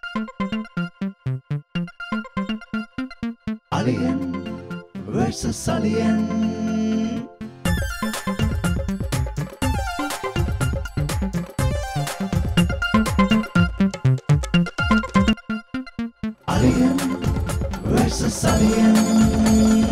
Alien versus Alien. Alien versus Alien.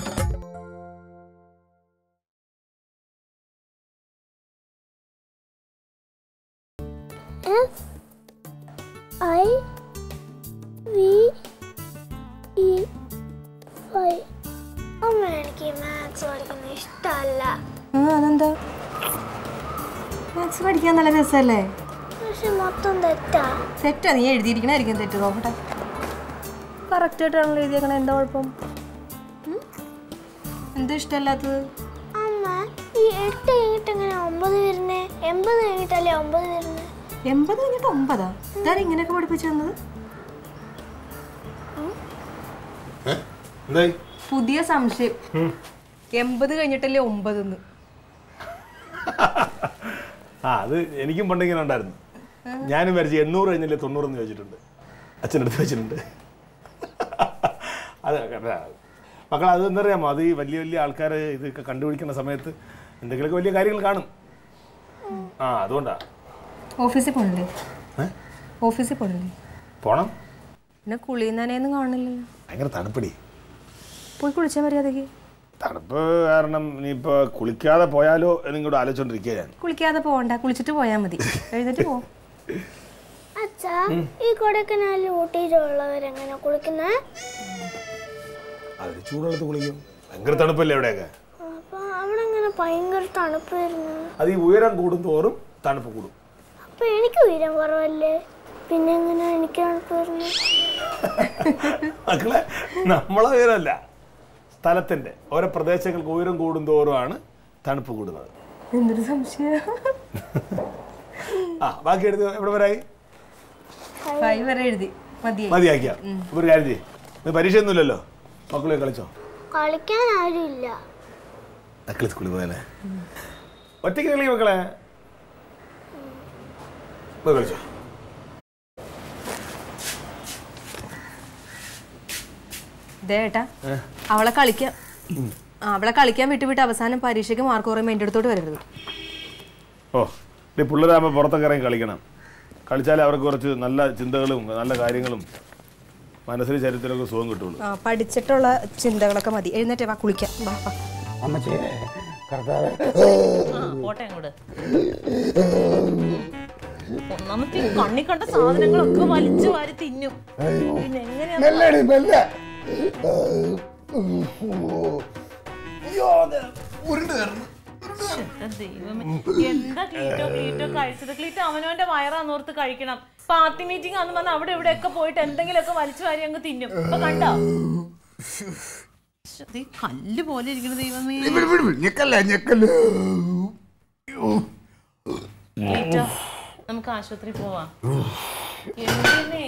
F I V E five അമ്മ എനിക്ക് maths പഠിക്കുന്നത് ഇഷ്ടമല്ല ആ അതെന്താ മാത്സ് പഠിക്കാൻ നല്ല രസമല്ലേ പക്ഷെ മൊത്തം തെറ്റാ തെറ്റാ നീ എഴുതിയിരിക്കണായിരിക്കും തെറ്റ് നോക്കട്ടെ കറക്റ്റ് ആയിട്ടാണല്ലോ എഴുതിയേക്കണേ എന്താ കുഴപ്പം ഉം? എന്താ ഇഷ്ടമല്ലാത്തത് അമ്മ ഈ എട്ട് കഴിഞ്ഞിട്ട് എങ്ങനെ ഒമ്പത് വരുന്നേ എൺപത് കഴിഞ്ഞിട്ടല്ലേ ഒമ്പത് വരുന്നേ എൺപത് കഴിഞ്ഞിട്ട് ഒമ്പതാ ഇതാണ് ഇങ്ങനെയൊക്കെ പഠിപ്പിച്ചു തന്നത് എന്തായി പുതിയ സംശയം എൺപത് കഴിഞ്ഞിട്ടല്ലേ ഒമ്പതെന്ന് ആ അത് എനിക്കും പണ്ടിങ്ങനെ ഉണ്ടായിരുന്നു ഞാനും വരച്ച് എണ്ണൂറ് കഴിഞ്ഞില്ലേ തൊണ്ണൂറെന്ന് ചോദിച്ചിട്ടുണ്ട് അച്ഛനടുത്ത് വെച്ചിട്ടുണ്ട് അത് കേട്ടാ മക്കൾ അത് എന്തറിയാമോ അത് ഈ വലിയ വലിയ ആൾക്കാർ ഇതൊക്കെ കണ്ടുപിടിക്കുന്ന സമയത്ത് എന്തെങ്കിലുമൊക്കെ വലിയ കാര്യങ്ങൾ കാണും ആ അതുകൊണ്ടാ ഓഫീസിൽ പോണില്ലേ ഏ? ഓഫീസിൽ പോണില്ലേ പോണം പിന്നെ കുളിയുന്നതിനൊന്നും കാണില്ലല്ലോ ഭയങ്കര തണുപ്പടി പോയി കുളിച്ചാൽ മര്യാദക്ക് തണുപ്പ് കാരണം ഇനിയിപ്പോൾ കുളിക്കാതെ പോയാലോ എന്നിങ്ങോട്ട് ആലോചിച്ചോണ്ടിരിക്കുക ഞാൻ കുളിക്കാതെ പോകണ്ട കുളിച്ചിട്ട് പോയാൽ മതി എഴുന്നേറ്റ് പോ അച്ഛാ ഈ കൊടക്കനാലിൽ ഊട്ടിയിലുള്ളവരെങ്ങനെ കുളിക്കുന്നേ അവർ ചൂടുവെള്ളത്ത് കുളിക്കും ഭയങ്കര തണുപ്പല്ലേ ഇവിടെയൊക്കെ അപ്പൊ അവിടെ എങ്ങനെ ഭയങ്കര തണുപ്പ് വരുന്നത് അത് ഈ ഉയരം കൂടും തോറും തണുപ്പ് കൂടും അപ്പൊ എനിക്ക് ഉയരം കുറവല്ലേ പിന്നെ എങ്ങനെ എനിക്ക് തണുപ്പ് വരുന്നത് മക്കളെ നമ്മളെ ഉയരമല്ല സ്ഥലത്തിന്റെ ഓരോ പ്രദേശങ്ങൾക്ക് ഉയരം കൂടും തോറുമാണ് തണുപ്പ് കൂടുന്നത് എന്തൊരു സംശയം ആ ബാക്കി എടുത്ത് എവിടെ വരായി ഫൈവ് വരെ എഴുതി മതിയായി മതിയാക്കിയ ഒരു കാര്യം ചെയ്യ് ഇത് പരീക്ഷയൊന്നുമില്ലല്ലോ മക്കളെ കളിച്ചോ കളിക്കാൻ ആരുമില്ല മക്കളെ സ്കൂളിൽ പോയാലേ ഒറ്റയ്ക്ക് കളി മക്കളെ പോയി കളിച്ചോ ദേ ഏട്ടാ അവളെ കളിക്കാൻ ആ, അവളെ കളിക്കാൻ വിട്ട് വിട്ട് അവസാനം പരീക്ഷയ്ക്ക് മാർക്ക് കുറയുമ്പോൾ എൻ്റെ അടുത്തോട്ട് വരരുത് ഓ ഈ പിള്ളേരാകുമ്പോൾ പുറത്തൊക്കെ ഇറങ്ങി കളിക്കണം കളിച്ചാലേ അവർക്ക് കുറച്ച് നല്ല ചിന്തകളും നല്ല കാര്യങ്ങളും മനസ്സിന് ചരിത്രമൊക്കെ സുഖം കിട്ടുള്ളൂ ആ പഠിച്ചിട്ടുള്ള ചിന്തകളൊക്കെ മതി എഴുന്നേറ്റേ വാ കുളിക്കാം വാ വാ അമ്മച്ചേ കർത്താവേ പോട്ടെ അങ്ങോട്ട് ഒന്നാമത്തെ ഈ കണ്ണി കണ്ട സാധനങ്ങളൊക്കെ വലിച്ചു വാരി തിന്നും പിന്നെ എങ്ങനെയാ മെല്ലടി മെല്ലെ എന്റെ ദൈവമേ എന്താ ക്ലീറ്റോ ക്ലീറ്റോ കഴിച്ചത് ക്ലീറ്റോ അവനവന്റെ വയറാന്നോർത്ത് കഴിക്കണം പാർട്ടി മീറ്റിംഗ് ആന്ന് പറഞ്ഞാൽ അവിടെ ഇവിടെ ഒക്കെ പോയിട്ട് എന്തെങ്കിലുമൊക്കെ വലിച്ചു വാരി അങ്ങ് തിന്നും ഇപ്പൊ കണ്ടോ ശ്ശെ, ദേ കല്ല് പോലെ ഇരിക്കണ ദൈവമേ ഞെക്കല്ലേ ഞെക്കല്ലേ ക്ലീറ്റോ നമുക്ക് ആശുപത്രി പോവാം എന്തിനേ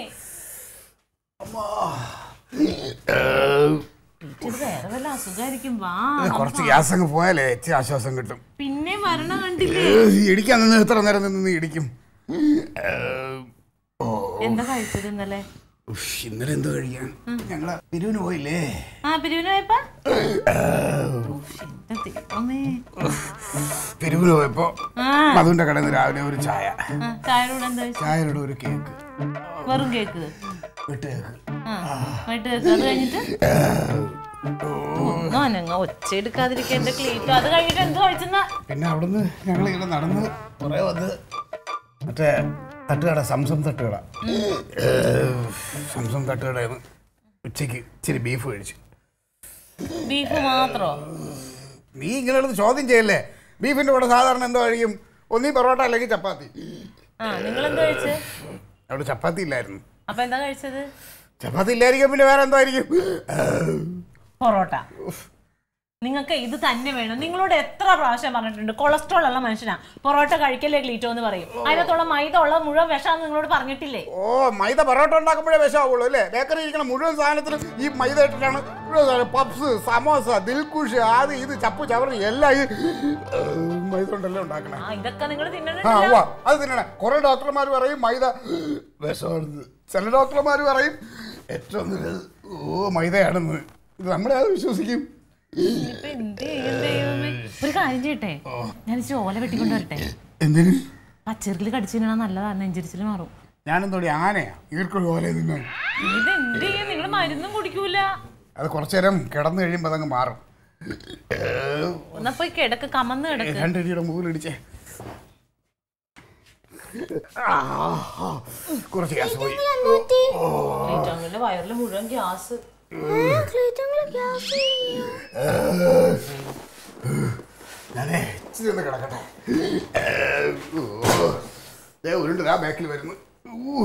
ഇത് വേറെ വല്ല അസുഖമായിരിക്കും വാ കുറച്ച് ഗ്യാസ് അങ്ങ് പോയാലേ ഇച്ചിരി ആശ്വാസം കിട്ടും പിന്നെ വരണ കണ്ടില്ലേ ഇടിക്കാൻ നിന്ന് എത്ര നേരം നിന്ന് ഇടിക്കും എന്താ കഴിച്ചത് ഇന്നലെ ഉഫ്, ഇന്നലെ എന്തോ കഴിക്കാൻ ഞങ്ങള് പിരിവിന് പോയില്ലേ ആ പിരിവിന് പോയപ്പാ എന്റെ ദൈവമേ പിരിവിന് പോയപ്പോ ആ മധുവിന്റെ കടയിൽ നിന്ന് രാവിലെ ഒരു ചായ ആ, ചായയോട് എന്താ കഴിച്ചത്? ചായയുടെ ഒരു കേക്ക് വെറും കേക്ക് വിട്ട് കേക്ക് ആ വൈകിട്ട് കേക്ക് അത് കഴിഞ്ഞിട്ട് ഒന്നും അനങ്ങ ഒച്ച എടുക്കാതിരിക്കുക എന്റെ ക്ലീറ്റോ അത് കഴിഞ്ഞിട്ട് എന്ത് കഴിച്ചെന്നാ പിന്നെ അവിടുന്ന് ഞങ്ങൾ ഇങ്ങനെ നടന്ന് കുറെ വന്ന് മറ്റേ തട്ടുകട സംസം തട്ടുകട സംസം തട്ടുകടയിൽ ഉച്ചയ്ക്ക് ഇച്ചിരി ബീഫ് കഴിച്ചു ബീഫ് മാത്രോ നീ ഇങ്ങനെ ചോദ്യം ചെയ്യല്ലേ ബീഫിന്റെ കൂടെ സാധാരണ എന്തോ കഴിക്കും ഒന്നീ പൊറോട്ട അല്ലെങ്കിൽ ചപ്പാത്തി ആ നിങ്ങൾ എന്ത് കഴിച്ച് അവിടെ ചപ്പാത്തി ഇല്ലായിരുന്നു അപ്പൊ എന്താ കഴിച്ചത് ചപ്പാത്തി ഇല്ലായിരിക്കും പിന്നെ വേറെ എന്തോ ആയിരിക്കും പൊറോട്ട നിങ്ങൾക്ക് ഇത് തന്നെ വേണം നിങ്ങളോട് എത്ര പ്രാവശ്യം പറഞ്ഞിട്ടുണ്ട് കൊളസ്ട്രോൾ ഉള്ള മനുഷ്യനാ പൊറോട്ട കഴിക്കല്ലേ ക്ലീറ്റോ എന്ന് പറയും അതിനകത്തുള്ള മൈദ ഉള്ള മുഴുവൻ വിഷാന്ന് നിങ്ങളോട് പറഞ്ഞിട്ടില്ലേ ഓ മൈദ പൊറോട്ട ഉണ്ടാക്കുമ്പോഴേ വിഷമാവുള്ളൂ അല്ലേ ബേക്കറി ഇരിക്കുന്ന മുഴുവൻ സാധനത്തിലും ഈ മൈദ ഇട്ടിട്ടാണ് മുഴുവൻ സാധനം പപ്സ് സമോസ ദിൽക്കുഷ് അത് ഇത് ചപ്പു ചവറ് എല്ലാം ഈ ഏഹ്, മൈദ കൊണ്ടല്ലേ ഉണ്ടാക്കണേ ആ ഇതൊക്കെ നിങ്ങൾ ആ തിന്നണില്ല ഉവ്വ അത് തിന്നണേ കുറെ ഡോക്ടർമാർ പറയും മൈദ വിഷമാണെന്ന് ചില ഡോക്ടർമാർ പറയും ഏറ്റവും നല്ലത് ഓ മൈദയാണെന്ന് ഇത് നമ്മളെ അത് വിശ്വസിക്കും ഇപ്പൊ എന്ത് ചെയ്യും ദൈവമേ? ഒരു കാര്യം ചെയ്യട്ടെ ഞാൻ ഇച്ചിരി ഓല വെട്ടിക്കൊണ്ട് വരട്ടെ എന്തിന് പച്ചറിൽ കടിച്ചു തിന്നണ നല്ലതാണ് നെഞ്ചരിച്ചിൽ മാറും ഞാനെന്തോടി ആനയാ ഈർക്കൊരു പോലെ തിന്നാൻ ഇത് എന്ത് ചെയ്യും നിങ്ങൾ മരുന്നും കുടിക്കൂല അത് കുറച്ചു നേരം കിടന്നു കഴിയുമ്പോൾ അതങ്ങ് മാറും എന്നാ പോയി കിടക്ക് കമന്ന് കിടക്ക് രണ്ടടിയുടെ മൂലിടിച്ചേ കുറച്ച് ഗ്യാസ് പോയി ക്ലീറ്റോങ്ങളുടെ വയറിൽ മുഴുവൻ ഗ്യാസ് ക്ലീറ്റോങ്ങളെ ഗ്യാസ് ഞാനേ ഇച്ചിരി ഒന്ന് കിടക്കട്ടെ ദേ ഉരുണ്ട് ആ ബാക്കിൽ വരുന്നു ഊ.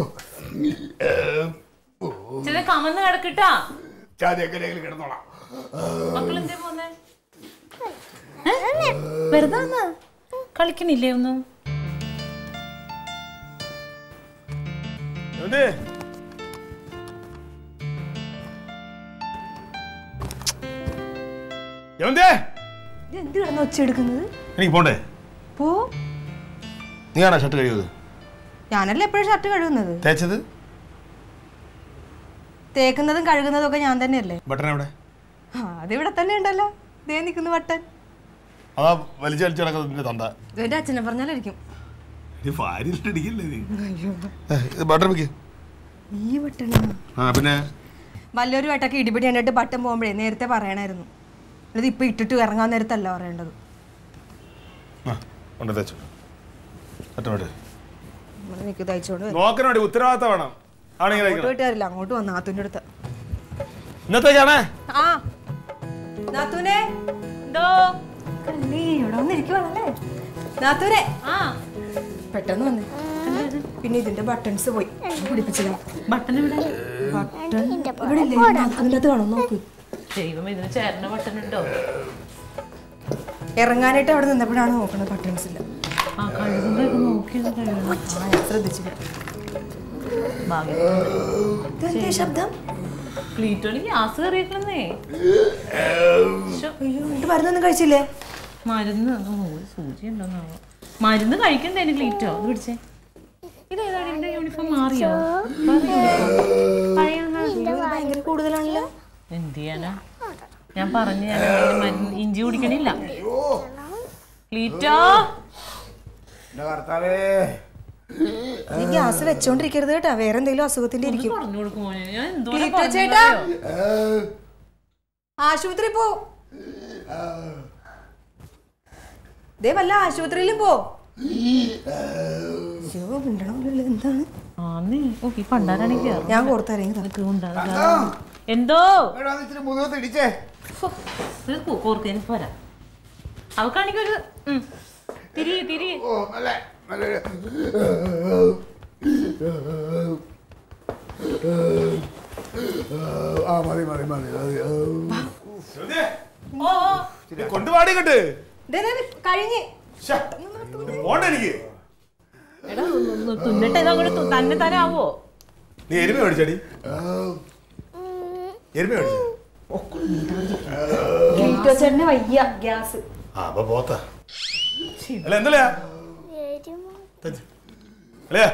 ചില കമന്ന് കിടക്കിട്ടാ ചാതിയൊക്കെ ലേഖയിൽ കിടന്നോളാം മക്കൾ എന്തേ പോന്നെ വെറുതെ വന്നാ? കളിക്കണില്ലേ ഒന്നും എവിടെ? എവന്തേ? എന്ത് കിടന്ന് ഒച്ച എടുക്കുന്നത് എനിക്ക് പോണ്ടേ പോ നീയാണോ ഷർട്ട് കഴിയുന്നത് ഞാനല്ലേ എപ്പോഴും ഷർട്ട് കഴുകുന്നത് തേച്ചത് തേക്കുന്നതും കഴുകുന്നതും ഒക്കെ ഞാൻ തന്നെയല്ലേ ബട്ടൺ എവിടെ ആ അതിവിടെ തന്നെ ഉണ്ടല്ലോ ദേ നിൽക്കുന്നു വട്ടൻ അതാ വലിച്ചു വലിച്ചു കിടക്കുന്നത് നിന്റെ തൊണ്ട എന്റെ അച്ഛനെ പറഞ്ഞാലായിരിക്കും നീ ഭാര്യയിലിട്ടിടിക്കല്ലേ നീ ഏ, ഇത് ബട്ടൺ വെക്ക് ഈ വട്ടനാ ആ പിന്നെ വല്ലൊരു വട്ടൊക്കെ ഇടിപിടി കണ്ടിട്ട് ബട്ടൻ പോകുമ്പോഴേ നേരത്തെ പറയണായിരുന്നു അല്ലാതെ ഇപ്പൊ ഇട്ടിട്ട് ഇറങ്ങാൻ നേരത്തല്ല പറയേണ്ടത് ആ കൊണ്ട് തേച്ചു ബട്ടൺ വിട്ട് നമ്മള് നിൽക്ക് തയ്ച്ചോണ്ട് വരും. നോക്കണോടി ഉത്തരവാദിത്തം വേണം ആണെങ്കിൽ അങ്ങോട്ട് പോയിട്ട് വരില്ല അങ്ങോട്ട് വന്നു നാത്തൂൻ്റെ അടുത്ത് ഇന്നത്തേക്കാണേ ആ നാത്തൂനെ എന്തോ അല്ലേ ഇവിടെ വന്നിരിക്കുവാണല്ലേ നാത്തൂനെ ആ പെട്ടെന്ന് വന്നേ പിന്നെ ഇതിന്റെ ബട്ടൺസ് പോയി പിടിപ്പിച്ചതാ ബട്ടൺ ഇവിടെ ബട്ടൺ ഇവിടെ ഇല്ലേ നാത്തൂൻ്റെ അകത്ത് കാണും നോക്ക് ദൈവം ഇതിന് ചേർന്ന ബട്ടൺ ഉണ്ടോ ഇറങ്ങാനായിട്ട് അവിടെ നിന്നപ്പോഴാണ് നോക്കുന്നത് ബട്ടൺസ് ഇല്ല ആ കഴുകുമ്പോ ഇത് നോക്കിയത് കഴുകണം ആ ഞാൻ ശ്രദ്ധിച്ചില്ല ഭാഗ്യം ഇതെന്തേ ശബ്ദം ക്ലീറ്റോന് ഗ്യാസ് കയറിയേക്കണന്നേ അയ്യോ എന്നിട്ട് മരുന്നൊന്നും കഴിച്ചില്ലേ മരുന്ന് ഓ, ഒരു സൂചി ഉണ്ടോന്നാവോ മരുന്ന് കഴിക്കണ്ടേന് ക്ലീറ്റോ ഇത് പിടിച്ചേ ഇതേതാണ് ഇവിടെ യൂണിഫോം മാറിയോ പഴയ അയ്യോ, ഇത് ഭയങ്കര കൂടുതലാണല്ലോ എന്ത് ചെയ്യാനാ ഞാൻ പറഞ്ഞു ഞാൻ അതിന് മരുന്ന് ഇഞ്ചി കുടിക്കണില്ല ക്ലീറ്റോ എന്റെ കർത്താവേ നീ ഗ്യാസ് വെച്ചോണ്ടിരിക്കരുത് കേട്ടാ വേറെ എന്തെങ്കിലും അസുഖത്തിന്റെ ഇരിക്കും പറഞ്ഞു കൊടുക്കും മോനെ ഞാൻ എന്തോ ക്ലീറ്റോ ചേട്ടാ ആശുപത്രി പോ ദേ വല്ല ആശുപത്രിയിലും പോ അയ്യോ മിണ്ടണമല്ലോ എന്താണ് ആന്നേ ഓ ഈ പണ്ടാരാണെങ്കിൽ കേറും. ഞാൻ കൊടുത്തരങ്ങി നിനക്ക് ഉണ്ടാവില്ല. എന്തോ എടാ, അത് ഇച്ചിരി മുതുകത്ത് ഇടിച്ചേ ഫോ, ഇത് കോ- കോർക്ക് എനിക്ക് പോരാ അവക്കാണെങ്കിൽ ഒരു ഉം. തിരി തിരി ഓ നല്ല നല്ലൊരു ആ മതി മതി മതി മതി ഓ ഓ. കൊണ്ടുപാടി കെട്ട് കഴിഞ്ഞ് പോണ്ട എനിക്ക് എടാ ഒന്ന് ഒന്ന് തുന്നിട്ട് ഇത് അങ്ങോട്ട് തു- തന്നെ തരാവോ നീ എരുമ മേടിച്ചടി എരുമ മേടിച്ച ക്ലീറ്റോ ചേട്ടന് വയ്യ ഗ്യാസ് ആ അപ്പൊ പോത്ത അല്ല എന്തല്ലയാ അല്ലയാ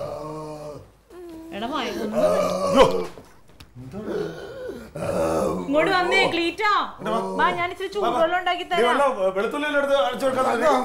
എടാ മയങ്ങുന്നു. അയ്യോ ഇങ്ങോട്ട് വന്നേ ക്ലീറ്റാ വാ ഞാൻ ഇച്ചിരി ചൂടുവെള്ളം ഉണ്ടാക്കി നീ തരാം വെള്ളം വെളുത്തുള്ളി എടുത്ത് അടിച്ചു കൊടുക്കാൻ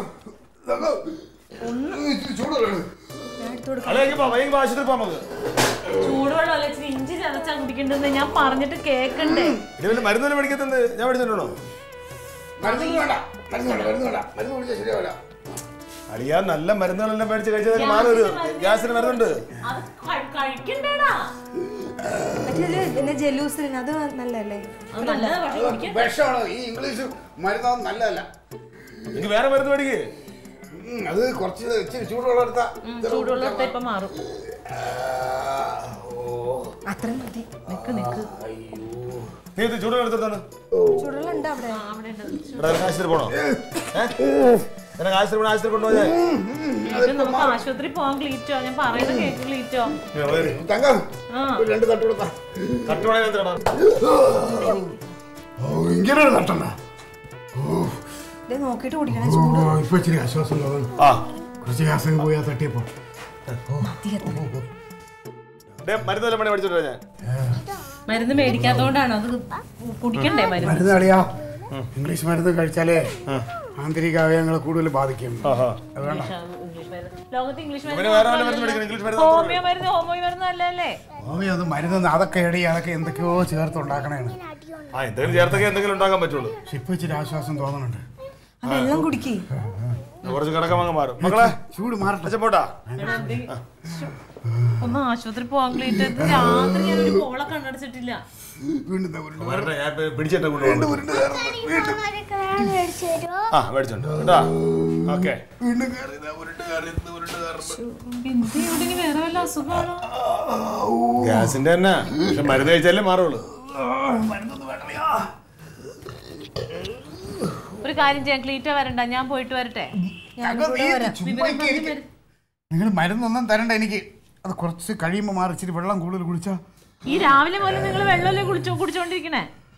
ചൂടുള്ളത് അല്ലെങ്കിൽ വൈകി ആശുപത്രി പോകാം നമുക്ക് ചൂടുവെള്ളം അല്ല ഇച്ചിരി ഇഞ്ചി ചതച്ചാ കുടിക്കണ്ടെന്ന് ഞാൻ പറഞ്ഞിട്ട് കേക്കണ്ടേ ഇനി വല്ല മരുന്നൊന്നും മേടിക്കത്തുണ്ട് ഞാൻ മേടിച്ചിട്ടുണ്ടോ മരുന്ന് വേണ്ട മരുന്ന് വേണ്ട മരുന്ന് വേണ്ട മരുന്ന് കുടിച്ചാൽ ശരിയാവില്ല അറിയാൻ നല്ല മരുന്നുകളെല്ലാം മേടിച്ച് കഴിച്ചതൊക്കെ മാറി ഒരു ഗ്യാസിന് മരുന്നുണ്ട് അത് കഴി- കഴിക്കണ്ടേടാ മറ്റേ ജലൂസിലിന് അത് നല്ലതല്ലേ അത് നല്ലതാ പക്ഷെ കുടിക്കാൻ വിഷമാണ് ഈ ഇംഗ്ലീഷ് മരുന്നൊന്നും നല്ലതല്ല എനിക്ക് വേറെ മരുന്ന് മേടിക്കേ ഉം, അത് കുറച്ച് ഇച്ചിരി ചൂടുവെള്ളം എടുത്താ ചൂടുവെള്ളം എടുത്താ ഇപ്പൊ മാറും ആ, ഓ അത്ര അത്രയും മതി നിക്ക് നിക്ക് നീ ഇത് ചൂടുവെള്ളം എടുത്തിട്ടാണ് ചുടലുണ്ട് അവിടെ അവിടെ ഉണ്ട് ഇവിടെ നിനക്ക് ആശുപത്രി പോണോ നിനക്ക് ആശുപത്രി പോണോ ആശുപത്രി കൊണ്ടുപോയാ ക്ലീറ്റോ നമുക്ക് ആശുപത്രി പോവാൻ ക്ലീറ്റോ ഞാൻ പറയുന്നത് കേക്ക് ക്ലീറ്റോ തങ്കം ആ ഒരു രണ്ട് തട്ട് കൊടുക്കാം കട്ടുപണി എന്തിനാണ് ഓ ഇങ്ങനെ ഒരു തട്ടണ്ട ദേ നോക്കിയിട്ട് കുടിക്കണേ ചൂട് ഓ ഇപ്പൊ ഇച്ചിരി ആശ്വാസം തോന്നുന്നു ആ കുറച്ച് ഗ്യാസ് പോയാ തട്ടിയപ്പോ മതി എത്ര ഡേ, മരുന്ന് വല്ല പണി പഠിച്ചിട്ടോ ഞാൻ മരുന്ന് മേടിക്കാത്തോണ്ടാണ് അത് കുടിക്കണ്ടേ മരുന്ന് മരുന്ന് കളിയാ ഇംഗ്ലീഷ് മരുന്ന് കഴിച്ചാലേ ആന്തരിക അവയവങ്ങളെ കൂടുതൽ ബാധിക്കും ആഹാ അത് വേണ്ട ഇംഗ്ലീഷ് മരുന്ന് ലോകത്ത് ഇംഗ്ലീഷ് ഇവന് വേറെ വല്ല മരുന്ന് മരുന്ന് മേടിക്കണം ഇംഗ്ലീഷ് മരുന്ന് ഹോമിയോ മരുന്ന് ഹോമിയോ മരുന്ന് അല്ലല്ലേ ഓമി അത് മരുന്ന് അതൊക്കെ എടി അതൊക്കെ എന്തൊക്കെയോ ചേർത്ത് ഉണ്ടാക്കണേണ് ആ എന്തെങ്കിലും ചേർത്തൊക്കെ എന്തെങ്കിലും ഉണ്ടാക്കാൻ പറ്റുള്ളൂ പക്ഷെ ഇപ്പൊ ഇച്ചിരി ആശ്വാസം തോന്നുന്നുണ്ട് ആ വെള്ളം കുടിക്കേ കുറച്ച് കിടക്കം അങ്ങ് മാറും മക്കളെ ചൂട് മാറട്ടെ അച്ഛൻ പോട്ടാ എടാ, എന്ത് ശ്ശോ. ഒന്ന് ആശുപത്രി പോവാൻ ക്ലീറ്റ് ഇത് രാത്രി ഞാനൊരു കോളെ കണ്ണടച്ചിട്ടില്ല വീണ്ടും ദാ ഉരുണ്ട് വരട്ടെ ഞാൻ ഇപ്പൊ പിടിച്ചിട്ട് കൊണ്ടുപോകും മേടിച്ചു തരുമോ ആ മേടിച്ചോണ്ട് കേട്ടാ ഓക്കെ വീണ്ടും കയറി ദാ ഉരുണ്ട് കയറി ഇന്ന് ഉരുണ്ട് കയറുന്നു എന്ത് ഇവിടെ ഇനി വേറെ വല്ല അസുഖമാണോ ഗ്യാസിന്റെ തന്നെ പക്ഷെ മരുന്ന് കഴിച്ചാലേ മാറുള്ളൂ ഒരു കാര്യം ചെയ്യാം ക്ലീറ്റോ വരണ്ട ഞാൻ പോയിട്ട് വരട്ടെ നിങ്ങൾ മരുന്നൊന്നും തരണ്ട എനിക്ക് അത് കുറച്ച് കഴിയുമ്പോൾ മാറി ഇച്ചിരി വെള്ളം കൂടുതൽ കുടിച്ചാ ഈ രാവിലെ പോലെ നിങ്ങൾ വെള്ളമല്ലേ കുടിച്ചോ കുടിച്ചോണ്ടിരിക്കണേ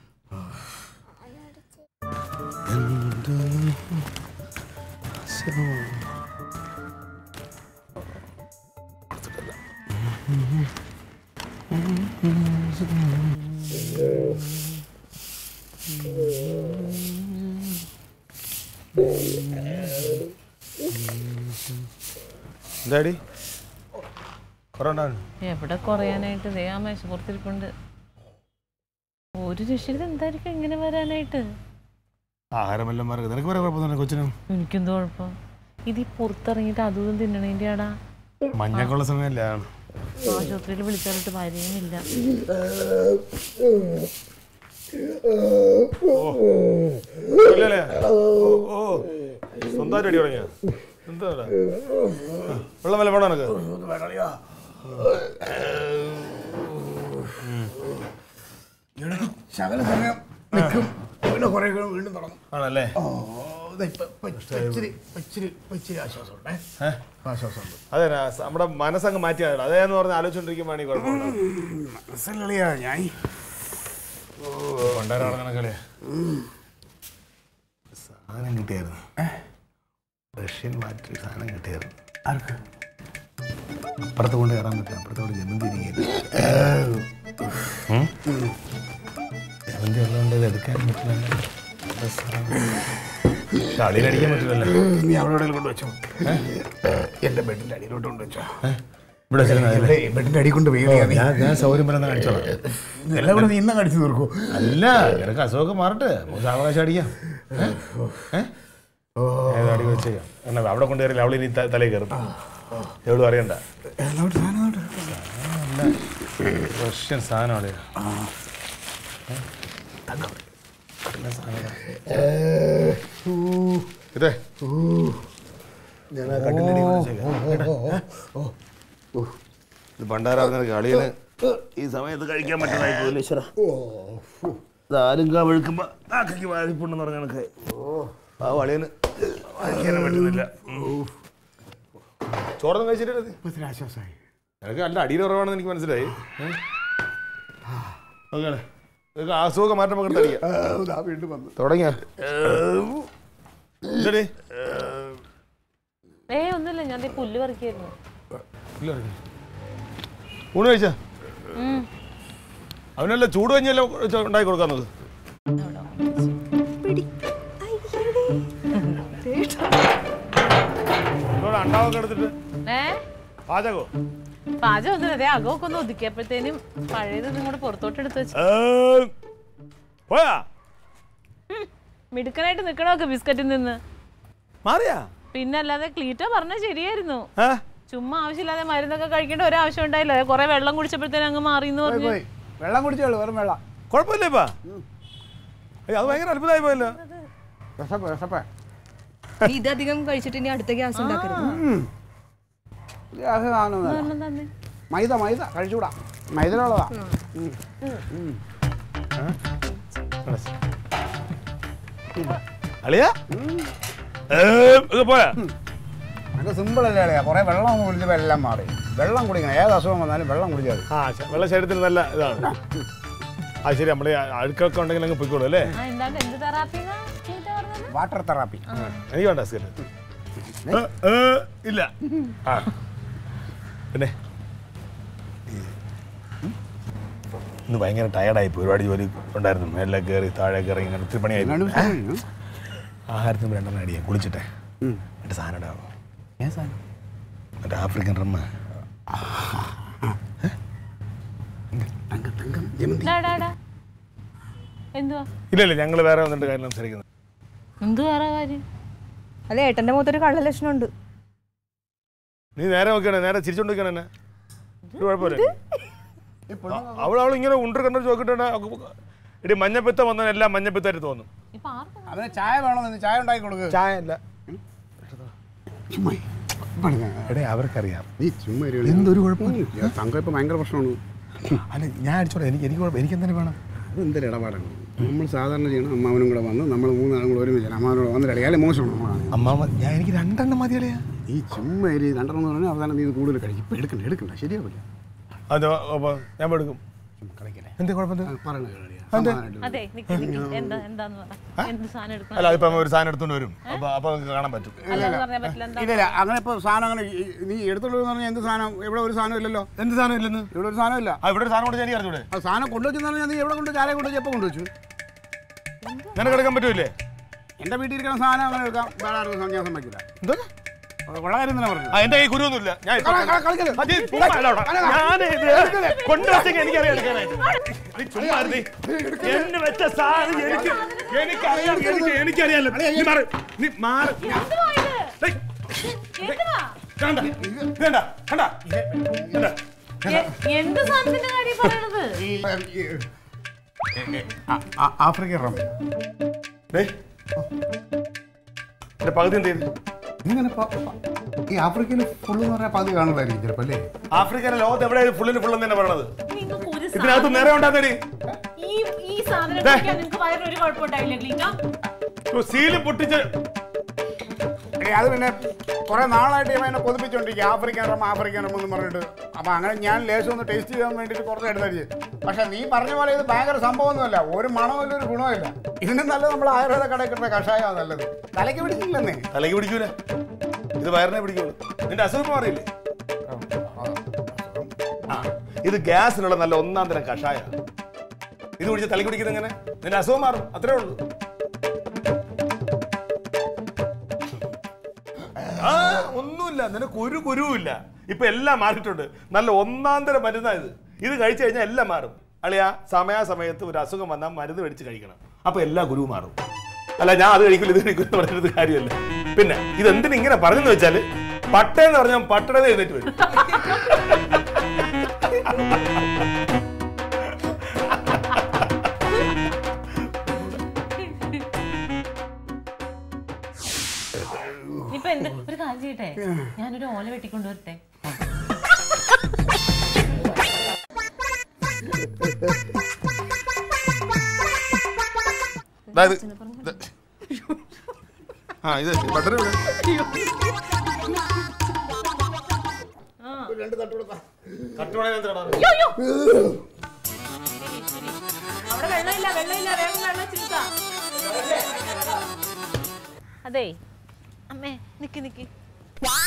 എന്താടി കുറേ ഉണ്ടാവും എവിടെ കുറയാനായിട്ട് ദേ ആ മേശപ്പുറത്തിരിപ്പുണ്ട് ഒരു രക്ഷയിൽ എന്തായിരിക്കും ഇങ്ങനെ വരാനായിട്ട് ആഹാരമെല്ലാം മാറി നിനക്ക് വേറെ കുഴപ്പമൊന്നും കൊച്ചിനും എനിക്കെന്തോ കുഴപ്പം ഇത് ഈ പുറത്തിറങ്ങിയിട്ട് അതും ഇതും തിന്നണേന്റെ ആടാ മഞ്ഞക്കുള്ള സമയമല്ല ആശുപത്രിയിൽ വിളിച്ചാലിട്ട് വരെയുമില്ല അല്ലല്ലേ ഓ ഓ സ്വന്തമായിട്ട് അടി തുടങ്ങിയ എന്താ ഇവിടെ? ആ, വെള്ളം വല്ല വേണോ നിനക്ക് ഇടയ്ക്ക് ശകല സമയം നിൽക്കും പിന്നെ കുറെ കഴിയുമ്പോൾ വീണ്ടും തുടങ്ങും ആണല്ലേ ഓ ദാ ഇപ്പൊ ഇപ്പൊ ഇച്ചിരി ഇച്ചിരി ഇച്ചിരി ആശ്വാസമുണ്ടേ ഏ? ആശ്വാസമുണ്ട് അതെ ന- നമ്മുടെ മനസ്സങ്ങ് മാറ്റിയാണ് അതേന്ന് പറഞ്ഞ് ആലോചിച്ചോണ്ടിരിക്കുമ്പോൾ ഈ കുഴപ്പമുണ്ടോ മനസ്സിലളിയാ ഞാൻ കൊണ്ടാരാണ് കണക്കല്ലേ സാധനം കിട്ടിയായിരുന്നു റഷ്യൻ മാറ്റി സാധനം കിട്ടിയായിരുന്നു ആർക്ക് അപ്പുറത്ത് കൊണ്ട് കയറാൻ പറ്റില്ല അപ്പുറത്ത് കൊണ്ട് ജമന്തി ഇരിക്കുകയില്ല ജമന്തി ഉള്ളതുകൊണ്ട് ഇത് എടുക്കാൻ പറ്റില്ല പക്ഷെ അടിയിലടിക്കാൻ പറ്റില്ലല്ലോ നീ അവിടെ എവിടെയെങ്കിലും കൊണ്ട് വെച്ചോ എന്റെ ബെഡിന്റെ അടിയിലോട്ട് കൊണ്ട് വെച്ചോ ഇവിടെ വെച്ചിരുന്നാ മതി അല്ലേ? ഇവിടെ ബെഡിന്റെ അടി കൊണ്ട് വേഗം നീ ഞാൻ ഞാൻ സൗകര്യം പോലെ കാണിച്ചോളാം എല്ലാം കൂടെ നീ ഇന്ന് കടിച്ചു തീർക്കൂ അല്ല നിനക്ക് അസുഖമൊക്കെ മാറട്ടെ നമുക്ക് അവകാശം അടിക്കാം ഏ? ഏ? ഏത് അടി വെച്ചേക്കാം എന്നാ അവിടെ കൊണ്ട് കയറില്ല അവളിനി ത- തലയിൽ കയറും എവിടെ അറിയണ്ട അങ്ങോട്ട് സാധനം അങ്ങോട്ട് റഷ്യൻ സാധനമാണ് ഇത്. ഇതേ ഞാൻ ആ കട്ടിലടി ഇത് പണ്ടാരാകുന്ന കളിയാണ് ഈ സമയത്ത് കഴിക്കാൻ പറ്റുന്നതായി പോലും ഈശ്വര ഇതാരും കവിഴുക്കുമ്പോ നാക്കയ്ക്ക് വാരിപ്പുണ്ടെന്ന് പറഞ്ഞ കണക്ക് ആ വളിയന് കഴിക്കാനും പറ്റുന്നില്ല ചോറൊന്നും കഴിച്ചിട്ടില്ല നീ? ഇപ്പൊ ഇത്തിരി ആശ്വാസമായി നിനക്ക് നല്ല അടിയിൽ കുറവാണെന്ന് എനിക്ക് മനസ്സിലായി ഓക്കെ നിനക്ക് അസുഖമൊക്കെ മാറ്റം പകർത്ത് അടിക്കാം ആ, ദാ വീണ്ടും വന്നു തുടങ്ങിയ ഇല്ലടി ഏ ഒന്നുമില്ല ഞാൻ ദേ പുല്ല് പറിക്കായിരുന്നു ഇല്ല ഇറങ്ങി. ഊണ് കഴിച്ചാ അവനല്ല ചൂട് കഞ്ഞെല്ലാം ഉണ്ടാക്കി കൊടുക്കാൻ നോക്ക് ഇവിടെ അണ്ടാവൊക്കെ എടുത്തിട്ട് ഏ പാചകോ പാചകം ഒന്നും അതെ അകമൊക്കെ ഒന്ന് ഒതുക്കിയപ്പോഴത്തേനും പഴയത് ഇതും കൂടെ പുറത്തോട്ട് എടുത്ത് വെച്ചു ഏം. പോയാ മിടുക്കനായിട്ട് നിക്കണമൊക്കെ ബിസ്ക്കറ്റിൽ നിന്ന് മാറിയാ പിന്നെ അല്ലാതെ ക്ലീറ്റോ പറഞ്ഞ ശരിയായിരുന്നു ഏ ചുമ്മാ ആവശ്യമില്ലാതെ മരുന്നൊക്കെ കഴിക്കേണ്ട ഒരാവശ്യം ഉണ്ടായില്ല കുറെ വെള്ളം കുടിച്ചപ്പോഴത്തേനും അങ്ങ് മാറി എന്ന് പറഞ്ഞു പോയി വെള്ളം കുടിച്ചോളൂ വെറും വെള്ളം കുഴപ്പമില്ല ഇപ്പാ ഏയ് അത് ഭയങ്കര അത്ഭുതമായി പോയല്ലോ വിശപ്പ് വിശപ്പ് നീ ഇതധികം കഴിച്ചിട്ട് ഇനി അടുത്ത ഗ്യാസ് ഉണ്ടാക്കരുത് ഗ്യാസ് സാധനം ഒരെണ്ണം തന്നെ മൈദ മൈദ കഴിച്ചുകൂടാ മൈദനുള്ളതാ അളിയാ ഏ, ഇത് പോയാ അത് സിമ്പിൾ അല്ലേ അളിയാ കുറെ വെള്ളം അങ്ങ് കുടിച്ചപ്പോൾ എല്ലാം മാറി വെള്ളം കുടിക്കണം ഏത് അസുഖം വന്നാലും വെള്ളം കുടിച്ചാൽ മതി ആ ശ- വെള്ള ശരീരത്തിന് നല്ല ഇതാണ് ആ ശരി നമ്മുടെ ഈ അഴുക്കൊക്കെ ഉണ്ടെങ്കിൽ അങ്ങ് പൊയ്ക്കോളൂ അല്ലേ ആ എന്താണ് എന്ത് തെറാപ്പി പറഞ്ഞത് വാട്ടർ തെറാപ്പി എനിക്ക് വേണ്ട സിഗരറ്റ് ഇല്ല ആ പിന്നെ ഈ, ഇന്ന് ഭയങ്കര ടയർഡായി പോയി ഒരുപാട് ജോലി ഉണ്ടായിരുന്നു മേലെ കയറി താഴെ കയറി ഇങ്ങനെ ഒത്തിരി പണിയായി ആഹാരത്തിന് രണ്ടെണ്ണം അടിയാ കുളിച്ചിട്ടെ എന്നിട്ട് സാധനം ഇടാമോ മറ്റേ ആഫ്രിക്കൻ റമ്മ എന്തുവാ ഇല്ല ഇല്ല ഞങ്ങൾ വേറെ വന്നിട്ട് കാര്യം സംസാരിക്കുന്നത് എന്ത് വേറെ കാര്യം അല്ല ഏട്ടന്റെ മുഖത്തൊരു കള്ള ലക്ഷണമുണ്ട് നീ നേരെ നോക്കിയാണേ നേരെ ചിരിച്ചോണ്ട് നിൽക്കണ എന്നെ ഒരു കുഴപ്പമില്ല അവൾ അവൾ ഇങ്ങനെ ഉണ്ടർ കണ്ടു ചോക്കിട്ടാണ് ഇടി മഞ്ഞപ്പിത്തം വന്നാൽ എല്ലാം മഞ്ഞപ്പിത്തായിട്ട് തോന്നും ഇപ്പൊ ആർക്കും അതിന് ചായ വേണമെന്ന് ചായ ഉണ്ടാക്കി കൊടുക്കുക ചായ അല്ല ചുമ്മാ ഇപ്പൊ എടുക്കാം. എടേ അവർക്കറിയാം നീ ചുമ്മാ ഇരി. എന്തൊരു കുഴപ്പമില്ല തങ്കം ഇപ്പൊ ഭയങ്കര പ്രശ്നമാണ് അല്ല ഞാൻ അടിച്ചോളാം എനിക്ക് എനിക്ക് കുഴപ്പം എനിക്ക് എന്തിനു വേണം അത് എന്തൊരു ഇടപാടാണ് നമ്മൾ സാധാരണ ചെയ്യണം അമ്മാവനും കൂടെ വന്ന് നമ്മൾ മൂന്നാളും കൂടെ ഒരുമിച്ച് അമ്മാവനോട് വന്നിട്ട് അടിയാലേ മോശമാണ് നമ്മളാണ് അമ്മാവ ഞാൻ എനിക്ക് രണ്ടെണ്ണം മതിയളിയാ ഈ ചുമ്മാ ഇരി രണ്ടെണ്ണം എന്ന് പറഞ്ഞാൽ അവസാനം നീ ഇത് കൂടുതൽ കഴിക്കും ഇപ്പം എടുക്കണ്ട എടുക്കണ്ട ശരിയാവില്ല അത് അപ്പൊ ഞാൻ എടുക്കും ചുമ്മാ കളിക്കല്ലേ എന്താ കുഴപ്പം ആ, പറയണ കേളിയാ. അതെ. സമാധാനായിട്ട് അതെ നിക്ക് നിക്ക് എന്താ എന്താന്ന് പറ എന്ത് സാധനം എടുക്കണം അല്ല അതിപ്പോ ഒരു സാധനം എടുത്തോണ്ട് വരും അപ്പൊ അപ്പൊ നിങ്ങൾക്ക് കാണാൻ പറ്റും അല്ലാതെ പറഞ്ഞാൽ പറ്റില്ല എന്താ ഇല്ല ഇല്ല അങ്ങനെ ഇപ്പോൾ സാധനം അങ്ങനെ ഈ- നീ എടുത്തുള്ളൂ എന്ന് പറഞ്ഞാൽ എന്ത് സാധനം ഇവിടെ ഒരു സാധനം ഇല്ലല്ലോ എന്ത് സാധനം ഇല്ലെന്ന് ഇവിടെ ഒരു സാധനം ഇല്ല ആ ഇവിടെ ഒരു സാധനം കൊണ്ട് എനിക്ക് അറിഞ്ഞൂടെ ആ സാധനം കൊണ്ടുവച്ചെന്ന് പറഞ്ഞാൽ നീ എവിടെ കൊണ്ട് ചായ കൊണ്ടുവച്ച് എപ്പോൾ കൊണ്ടുവച്ചു നിനക്ക് എടുക്കാൻ പറ്റൂലേ എൻ്റെ വീട്ടിൽ ഇരിക്കുന്ന സാധനം അങ്ങനെ എടുക്കാം വേറെ ആർക്കും ഞാൻ സമ്മതിക്കില്ല എന്താ അത് ഉള്ള കാര്യം തന്നെ പറഞ്ഞു ആ എന്റെ കൈ കുരുവൊന്നുമില്ല ഞാൻ ഇപ്പൊ- കള- കള- കളിക്കല്. അത് ഈ ചുമ്മാ അല്ല അവിടെ. ഞാനിത് കൊണ്ടുവച്ചെങ്കിൽ എനിക്കറിയാം എടുക്കാനായിട്ട്. നീ ചുമ്മാ ഇരുന്നേ. എന്നെ വെച്ച സാധനം എനിക്ക് എനിക്കറിയാം എനിക്ക് എനിക്കറിയാലോ നീ മാറ് നീ മാറ് എന്തുവാ ഇത്? ഡേയ്, എന്തുവാ? കണ്ട വേണ്ട കണ്ട കണ്ട എ- എന്ത് സാധനത്തിന്റെ കാര്യം പറയണത് ആഫ്രിക്ക റം ഡേയ് എന്റെ പകുതി എന്ത് ചെയ്തു ഇങ്ങനെ പ- പ- ഈ ആഫ്രിക്കയിൽ ഫുള്ള് എന്ന് പറഞ്ഞാൽ പകുതി കാണുള്ളായിരിക്കും ചിലപ്പോൾ അല്ലേ ആഫ്രിക്കയിലെ ലോകത്ത് എവിടെ ഫുള്ളിന് ഫുള്ള് തന്നെ പറയണത് നിങ്ങൾക്ക് ഒരു ഇതിനകത്ത് സാധനം- നേരെ ഉണ്ടാകടി ഈ ഈ സാധനം കഴിക്കാൻ നിങ്ങൾക്ക് വയറിന് ഒരു കുഴപ്പമുണ്ടായില്ല ക്ലീന സീല് പൊട്ടിച്ച് എടീ, അത് പിന്നെ കുറെ നാളായിട്ട് ഇവൻ എന്നെ കൊതിപ്പിച്ചോണ്ടിരിക്കുക ആഫ്രിക്കൻ റം ആഫ്രിക്കൻ റം എന്ന് പറഞ്ഞിട്ട് അപ്പൊ അങ്ങനെ ഞാൻ ലേശം ഒന്ന് ടേസ്റ്റ് ചെയ്യാൻ വേണ്ടിയിട്ട് കുറച്ച് എടുത്തടിച്ച് പക്ഷെ നീ പറഞ്ഞ പോലെ ഇത് ഭയങ്കര സംഭവമൊന്നുമല്ല ഒരു മണമില്ല ഒരു ഗുണമില്ല ഇതിന് നല്ലത് നമ്മൾ ആയുർവേദ കടയിൽ കിട്ടുന്ന കഷായമാണ് നല്ലത് തലയ്ക്ക് പിടിക്കില്ലെന്നേ തലയ്ക്ക് പിടിക്കൂല ഇത് വയറിനെ പിടിക്കുള്ളൂ നിന്റെ അസുഖം മാറിയില്ലേ ആ, ഇത് ഗ്യാസിനുള്ള നല്ല ഒന്നാം തരം കഷായ ഇത് കുടിച്ച് തലയ്ക്ക് പിടിക്കുന്നത് എങ്ങനെ നിന്റെ അസുഖം മാറും അത്രേ ഉള്ളൂ ആ ഒന്നുമില്ല നിനക്ക് ഒരു കുരുവില്ല ഇപ്പൊ എല്ലാം മാറിയിട്ടുണ്ട് നല്ല ഒന്നാം തരം മരുന്നാ ഇത് ഇത് കഴിച്ചു കഴിഞ്ഞാൽ എല്ലാം മാറും അളിയ സമയാസമയത്ത് ഒരു അസുഖം വന്നാൽ മരുന്ന് മേടിച്ച് കഴിക്കണം അപ്പൊ എല്ലാ ഗുരുവും മാറും അല്ല ഞാൻ അത് കഴിക്കില്ല ഇത് കഴിക്കില്ല എന്ന് പറഞ്ഞിട്ട് കാര്യമല്ല പിന്നെ ഇത് എന്തിനാ ഇങ്ങനെ പറഞ്ഞെന്ന് വെച്ചാല് പട്ടയെന്ന് പറഞ്ഞാൽ പട്ടണത് എഴുന്നേറ്റ് വരും ഇപ്പൊ എന്ത് ഒരു കാര്യം ചെയ്യട്ടെ ഞാനൊരു ഓല വെട്ടിക്കൊണ്ട് വരട്ടെ അതായത് ഇത്- ആ ഇത് ബട്ടർ ഇവിടെ. തട്ടുപണി ഞാൻ തരാടാ. അവിടെ വെള്ളമില്ല വെള്ളമില്ല വേഗം വെള്ളം ചിന്താ അതെ അമ്മേ നിക്ക് നിക്ക്